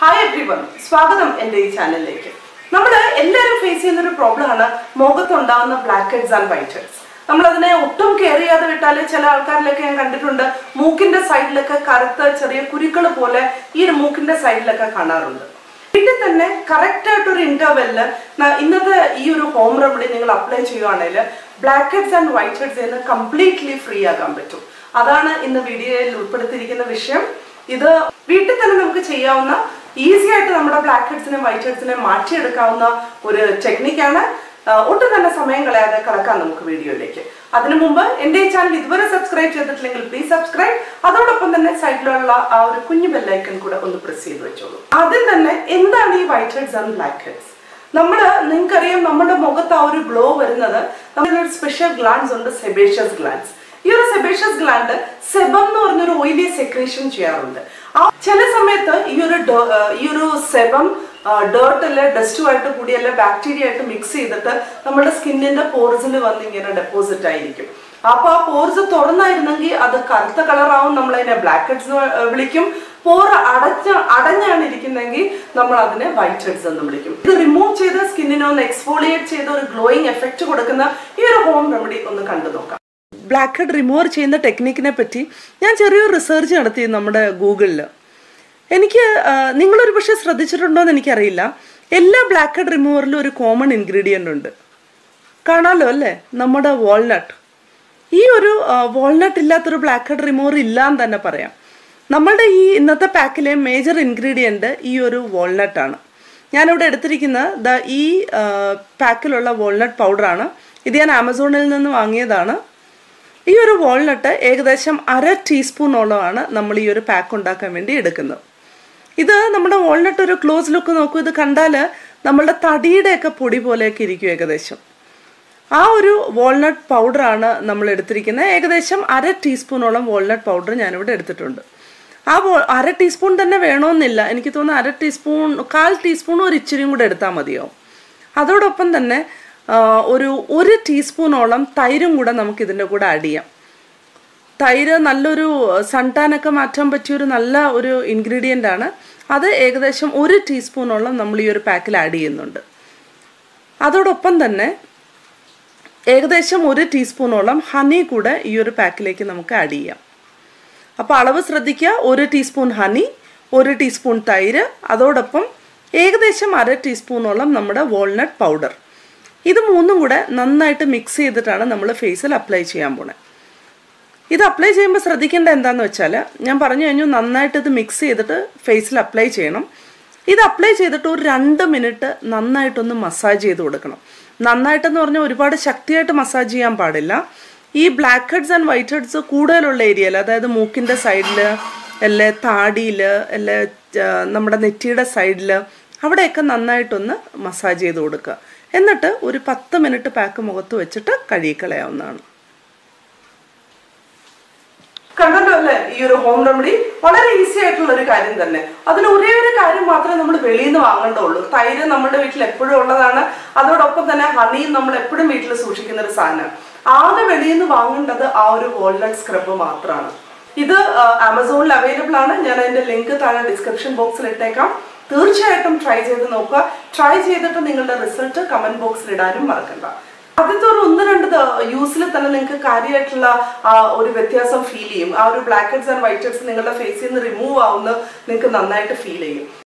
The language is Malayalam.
ഹായ് എവ്രിവൺ സ്വാഗതം എൻ്റെ ഈ ചാനലിലേക്ക് നമ്മൾ എല്ലാവരും ഫേസ് ചെയ്യുന്ന ഒരു പ്രോബ്ലം ആണ് മുഖത്തുണ്ടാകുന്ന blackheads and whiteheads നമ്മൾ അതിനെ ഒട്ടും കെയർ ചെയ്യാതെ വിട്ടാൽ ചില ആൾക്കാരിലൊക്കെ ഞാൻ കണ്ടിട്ടുണ്ട് മൂക്കിന്റെ സൈഡിലൊക്കെ കറുത്ത ചെറിയ കുരുക്കൾ പോലെ ഈ ഒരു മൂക്കിന്റെ സൈഡിലൊക്കെ കാണാറുണ്ട് വീട്ടിൽ തന്നെ കറക്റ്റ് ആയിട്ടൊരു ഇന്റർവെല്ലില് ഇന്നത്തെ ഈ ഒരു ഹോം റെമഡി നിങ്ങൾ അപ്ലൈ ചെയ്യുവാണെങ്കിൽ blackheads and whiteheads നിന്ന് കംപ്ലീറ്റ്ലി ഫ്രീ ആക്കാൻ പറ്റും അതാണ് ഇന്ന് വീഡിയോയിൽ ഉൾപ്പെടുത്തിയിരിക്കുന്ന വിഷയം ഇത് വീട്ടിൽ തന്നെ നമുക്ക് ചെയ്യാവുന്ന ഈസി ആയിട്ട് നമ്മുടെ ബ്ലാക്ക് ഹെഡ്സിനെ വൈറ്റ് ഹെഡ്സിനെ മാറ്റിയെടുക്കാവുന്ന ഒരു ടെക്നിക്കാണ് ഒട്ടും തന്നെ സമയം കളയാതെ കടക്കാം നമുക്ക് വീഡിയോയിലേക്ക് അതിനു മുമ്പ് എൻ്റെ ഈ ചാനൽ ഇതുവരെ സബ്സ്ക്രൈബ് ചെയ്തിട്ടില്ലെങ്കിൽ പ്ലീസ് സബ്സ്ക്രൈബ് അതോടൊപ്പം തന്നെ സൈഡിലുള്ള ആ ഒരു കുഞ്ഞു ബെല്ലൈക്കൺ കൂടെ ഒന്ന് പ്രസ് ചെയ്ത് വെച്ചോളൂ ആദ്യം തന്നെ എന്താണ് ഈ whiteheads and blackheads നമ്മൾ നിങ്ങൾക്കറിയാം നമ്മുടെ മുഖത്ത് ആ ഒരു ഗ്ലോ വരുന്നത് നമ്മളൊരു സ്പെഷ്യൽ ഗ്ലാൻസ് ഉണ്ട് സെബേഷ്യസ് ഗ്ലാൻസ് ഈ ഒരു സെബേഷ്യസ് ഗ്ലാൻഡ് സെബം എന്ന് പറഞ്ഞൊരു ഓയിലി സെക്രീഷൻ ചെയ്യാറുണ്ട് ആ ചില സമയത്ത് ഈ ഒരു ഡ- ആ, ഈ ഒരു സെബം ഡേർട്ടില് ഡസ്റ്റുമായിട്ട് കൂടി അല്ലെ ബാക്ടീരിയ ആയിട്ട് മിക്സ് ചെയ്തിട്ട് നമ്മുടെ സ്കിന്നിന്റെ പോർസിൽ വന്ന് ഇങ്ങനെ ഡെപ്പോസിറ്റ് ആയിരിക്കും അപ്പൊ ആ പോർസ് തുറന്നായിരുന്നെങ്കിൽ അത് കറുത്ത കളറാവും നമ്മൾ അതിനെ ബ്ലാക്ക് ഹെഡ്സ് വിളിക്കും പോർ അടച്ച അടഞ്ഞാണ് ഇരിക്കുന്നെങ്കിൽ നമ്മൾ അതിനെ വൈറ്റ് ഹെഡ്സ് എന്ന് വിളിക്കും ഇത് റിമൂവ് ചെയ്ത് സ്കിന്നിനെ ഒന്ന് എക്സ്ഫോളിയേറ്റ് ചെയ്ത് ഒരു ഗ്ലോയിങ് എഫക്റ്റ് കൊടുക്കുന്ന ഈ ഒരു ഹോം റെമഡി ഒന്ന് കണ്ടു നോക്കാം ബ്ലാക്ക് ഹെഡ് റിമൂവർ ചെയ്യുന്ന ടെക്നിക്കിനെ പറ്റി ഞാൻ ചെറിയൊരു റിസർച്ച് നടത്തി നമ്മുടെ ഗൂഗിളിൽ എനിക്ക് ആ, നിങ്ങളൊരു പക്ഷേ ശ്രദ്ധിച്ചിട്ടുണ്ടോ എന്ന് എനിക്കറിയില്ല എല്ലാ ബ്ലാക്ക് ഹെഡ് റിമൂവറിലും ഒരു കോമൺ ഇൻഗ്രീഡിയൻ്റ് ഉണ്ട് കാണാലോ അല്ലേ നമ്മുടെ വാൾനട്ട് ഈ ഒരു വാൾനട്ട് ഇല്ലാത്തൊരു ബ്ലാക്ക് ഹെഡ് റിമൂവർ ഇല്ല എന്ന് തന്നെ പറയാം നമ്മളുടെ ഈ ഇന്നത്തെ പാക്കിലെ മേജർ ഇൻഗ്രീഡിയൻറ്റ് ഈ ഒരു വാൾനട്ടാണ് ഞാനിവിടെ എടുത്തിരിക്കുന്ന ദ ഈ ആ, പാക്കിലുള്ള വാൾനട്ട് പൗഡറാണ് ഇത് ഞാൻ ആമസോണിൽ നിന്ന് വാങ്ങിയതാണ് ഈ ഒരു വാൾനട്ട് ഏകദേശം അര ടീസ്പൂണോളമാണ് നമ്മൾ ഈ ഒരു പാക്ക് ഉണ്ടാക്കാൻ വേണ്ടി എടുക്കുന്നത് ഇത് നമ്മുടെ വാൾനട്ട് ഒരു ക്ലോസ് ലുക്ക് നോക്കൂ ഇത് കണ്ടാൽ നമ്മളുടെ തടിയുടെയൊക്കെ പൊടി പോലെയൊക്കെ ഇരിക്കും ഏകദേശം ആ ഒരു വാൾനട്ട് പൗഡറാണ് നമ്മൾ എടുത്തിരിക്കുന്നത് ഏകദേശം അര ടീസ്പൂണോളം വാൾനട്ട് പൗഡർ ഞാനിവിടെ എടുത്തിട്ടുണ്ട് ആ വോ അര ടീസ്പൂൺ തന്നെ വേണമെന്നില്ല എനിക്ക് തോന്നുന്നു അര ടീസ്പൂൺ കാൽ ടീസ്പൂൺ ഒരു ഇച്ചിരിയും കൂടെ എടുത്താൽ മതിയാവും അതോടൊപ്പം തന്നെ ആ, ഒരു ഒരു ടീസ്പൂണോളം തൈരും കൂടെ നമുക്ക് ഇതിൻ്റെ കൂടെ ആഡ് ചെയ്യാം തൈര് നല്ലൊരു സൺടാനൊക്കെ മാറ്റാൻ പറ്റിയ ഒരു നല്ല ഒരു ഇൻഗ്രീഡിയൻ്റ് ആണ് അത് ഏകദേശം ഒരു ടീസ്പൂണോളം നമ്മൾ ഈ ഒരു പാക്കിൽ ആഡ് ചെയ്യുന്നുണ്ട് അതോടൊപ്പം തന്നെ ഏകദേശം ഒരു ടീസ്പൂണോളം ഹണി കൂടെ ഈ ഒരു പാക്കിലേക്ക് നമുക്ക് ആഡ് ചെയ്യാം അപ്പോൾ അളവ് ശ്രദ്ധിക്കുക ഒരു ടീസ്പൂൺ ഹണി ഒരു ടീസ്പൂൺ തൈര് അതോടൊപ്പം ഏകദേശം അര ടീസ്പൂണോളം നമ്മുടെ വാൾനട്ട് പൗഡർ ഇത് മൂന്നും കൂടെ നന്നായിട്ട് മിക്സ് ചെയ്തിട്ടാണ് നമ്മൾ ഫേസിൽ അപ്ലൈ ചെയ്യാൻ പോണേ ഇത് അപ്ലൈ ചെയ്യുമ്പോൾ ശ്രദ്ധിക്കേണ്ട എന്താന്ന് വെച്ചാൽ ഞാൻ പറഞ്ഞു കഴിഞ്ഞു നന്നായിട്ട് ഇത് മിക്സ് ചെയ്തിട്ട് ഫേസിൽ അപ്ലൈ ചെയ്യണം ഇത് അപ്ലൈ ചെയ്തിട്ട് ഒരു രണ്ട് മിനിറ്റ് നന്നായിട്ടൊന്ന് മസാജ് ചെയ്ത് കൊടുക്കണം നന്നായിട്ടെന്ന് പറഞ്ഞാൽ ഒരുപാട് ശക്തിയായിട്ട് മസാജ് ചെയ്യാൻ പാടില്ല ഈ blackheads and whiteheads കൂടുതലുള്ള ഏരിയയിൽ അതായത് മൂക്കിൻ്റെ സൈഡിൽ അല്ലെ താടിയിൽ അല്ലെ ആ, നമ്മുടെ നെറ്റിയുടെ സൈഡിൽ അവിടെയൊക്കെ നന്നായിട്ടൊന്ന് മസാജ് ചെയ്ത് കൊടുക്കുക എന്നിട്ട് ഒരു പത്ത് മിനിറ്റ് പാക്ക് മുഖത്ത് വെച്ചിട്ട് കഴുകിക്കളയാവുന്നതാണ് കണ്ടല്ലോ അല്ലേ ഈ ഒരു ഹോം റെമഡി വളരെ ഈസി ആയിട്ടുള്ള ഒരു കാര്യം തന്നെ അതിന് ഒരേ ഒരു കാര്യം മാത്രമേ നമ്മൾ വെളിയിൽ നിന്ന് വാങ്ങേണ്ടുള്ളൂ തൈര് നമ്മുടെ വീട്ടിൽ എപ്പോഴും ഉള്ളതാണ് അതോടൊപ്പം തന്നെ ഹണിയും നമ്മൾ എപ്പോഴും വീട്ടിൽ സൂക്ഷിക്കുന്ന ഒരു സാധനം ആകെ വെളിയിൽ നിന്ന് വാങ്ങേണ്ടത് ആ ഒരു വാൾനട്ട് സ്ക്രബ് മാത്രമാണ് ഇത് ആമസോണിൽ അവൈലബിൾ ആണ് ഞാൻ അതിന്റെ ലിങ്ക് താഴെ ഡിസ്ക്രിപ്ഷൻ ബോക്സിൽ ഇട്ടേക്കാം തീർച്ചയായിട്ടും ട്രൈ ചെയ്ത് നോക്കുക ട്രൈ ചെയ്തിട്ട് നിങ്ങളുടെ റിസൾട്ട് കമന്റ് ബോക്സിൽ ഇടാനും മറക്കണ്ട ആദ്യത്തെ ഒരു ഒന്ന് രണ്ട് യൂസിൽ തന്നെ നിങ്ങൾക്ക് കാര്യമായിട്ടുള്ള ആ, ഒരു വ്യത്യാസം ഫീൽ ചെയ്യും ആ ഒരു blackheads and whiteheads നിങ്ങളുടെ ഫേസിൽ നിന്ന് റിമൂവ് ആവുന്ന നിങ്ങൾക്ക് നന്നായിട്ട് ഫീൽ ചെയ്യും